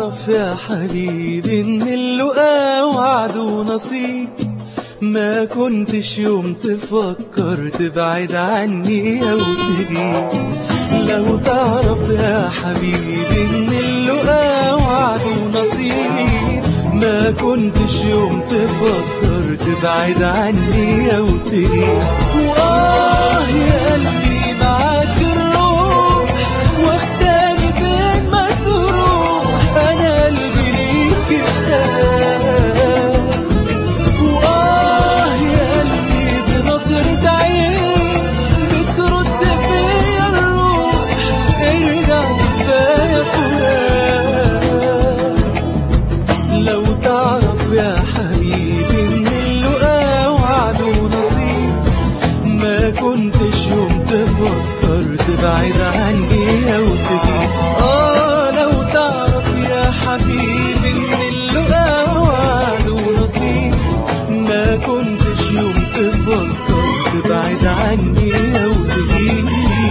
تعرف يا حبيبي ان اللقا وعد ونصيب ما كنتش يوم تفكر تبعد عني او تجيب لو تعرف يا حبيبي ان اللقا وعد ونصيب ما كنتش يوم تفكر تبعد عني او تجيب واه يا قلبي معاك الروح واختاري فين ما تروح انا قلبي ليك اشتاق وآه يا قلبي بنظرة عين بترد فيا الروح ارجع كفاية فراق لو تعرف يا حبيبي ان اللقا وعد ونصيب ما كنتش يوم تفكر تبعد عني او تجيب اه لو تعرف يا حبيبي ان اللقا وعد ونصيب ما كنتش يوم تفكر تبعد عني او تجيب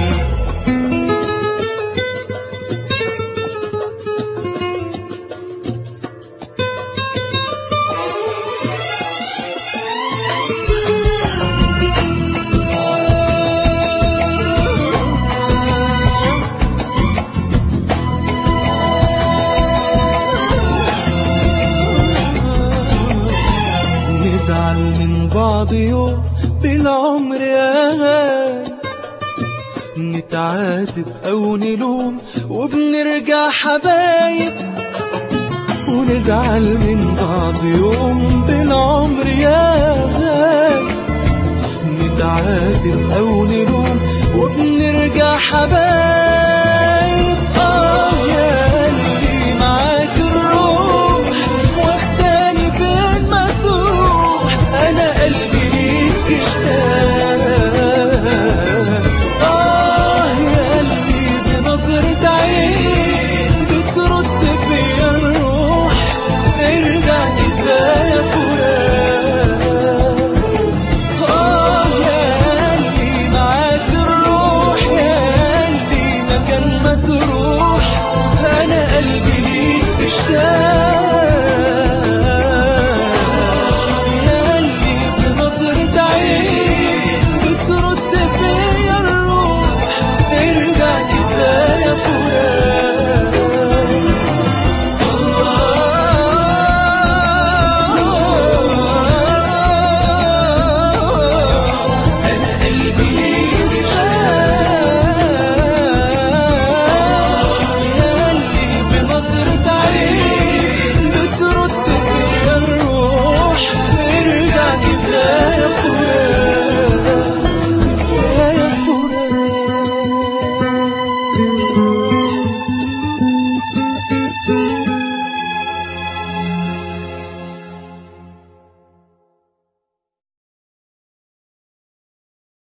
نزعل من بعض يوم بالعمر يا غالي نتعاتب أو نلوم وبنرجع حبايب ونزعل من بعض يوم بالعمر يا غالي نتعاتب أو نلوم وبنرجع حبايب